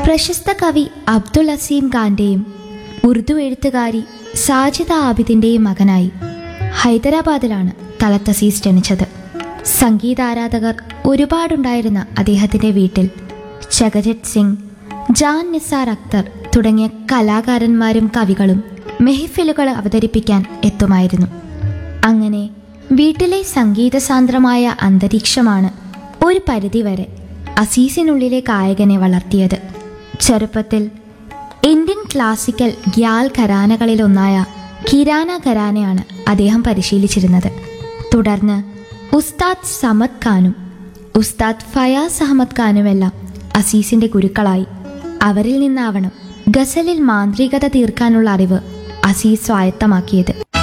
പ്രശസ്ത കവി അബ്ദുൾ അസീം ഖാന്റെയും ഉറുദു എഴുത്തുകാരി സാജിദ ആബിദിന്റെയും മകനായി ഹൈദരാബാദിലാണ് തലത്ത് അസീസ് ജനിച്ചത് സംഗീതാരാധകർ ഒരുപാടുണ്ടായിരുന്ന അദ്ദേഹത്തിന്റെ വീട്ടിൽ ജഗജിത് സിംഗ് ജാൻ നിസാർ അക്തർ തുടങ്ങിയ കലാകാരന്മാരും കവികളും മെഹഫിലുകൾ അവതരിപ്പിക്കാൻ എത്തുമായിരുന്നു അങ്ങനെ വീട്ടിലെ സംഗീതസാന്ദ്രമായ അന്തരീക്ഷമാണ് ഒരു പരിധിവരെ അസീസിനുള്ളിലെ ഗായകനെ വളർത്തിയത് ചെറുപ്പത്തിൽ ഇന്ത്യൻ ക്ലാസിക്കൽ ഗ്യാൽ ഘരാനകളിലൊന്നായ കിരാന ഘരാനയാണ് അദ്ദേഹം പരിശീലിച്ചിരുന്നത് തുടർന്ന് ഉസ്താദ് സമദ് ഖാനും ഉസ്താദ് ഫയാസ് അഹമ്മദ് ഖാനുമെല്ലാം അസീസിന്റെ ഗുരുക്കളായി അവരിൽ നിന്നാവണം ഗസലിൽ മാന്ത്രികത തീർക്കാനുള്ള അറിവ് അസീസ് സ്വായത്തമാക്കിയത്